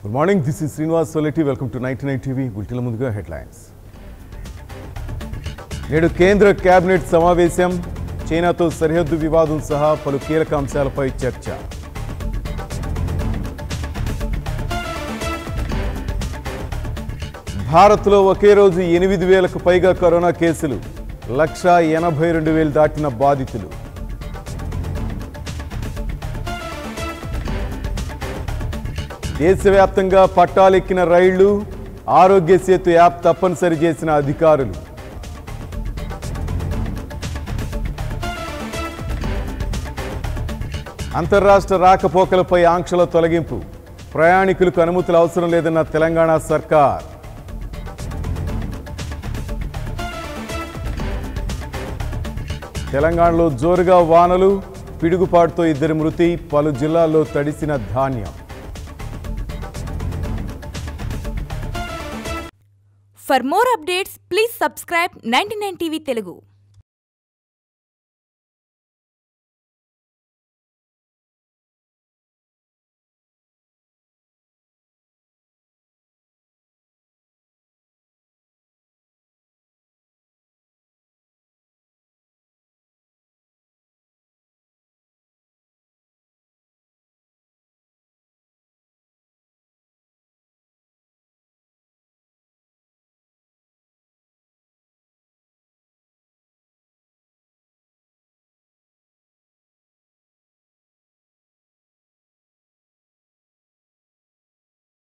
Good morning this is Srinivas Soleti welcome to ninety nine TV బులెటిన్ల ముందుగా headlines నేడు కేంద్ర కేబినెట్ సమావేశం చైనాతో సరిహద్దు వివాదం సహా పలు కీలక అంశాలపై చర్చ భారత్లో ఒకే రోజు ఎనిమిది వేలకు పైగా కరోనా కేసులు లక్ష ఎనభై రెండు వేలు దాటిన బాధితులు దేశవ్యాప్తంగా పట్టాలెక్కిన రైళ్లు ఆరోగ్య సేతు యాప్ తప్పనిసరి చేసిన అధికారులు అంతర్రాష్ట్ర రాకపోకలపై ఆంక్షల తొలగింపు ప్రయాణికులకు అనుమతులు అవసరం లేదన్న తెలంగాణ సర్కార్ తెలంగాణలో జోరుగా వానలు పిడుగుపాటుతో ఇద్దరి మృతి పలు జిల్లాల్లో తడిసిన ధాన్యం For more updates, please subscribe 99 TV Telugu.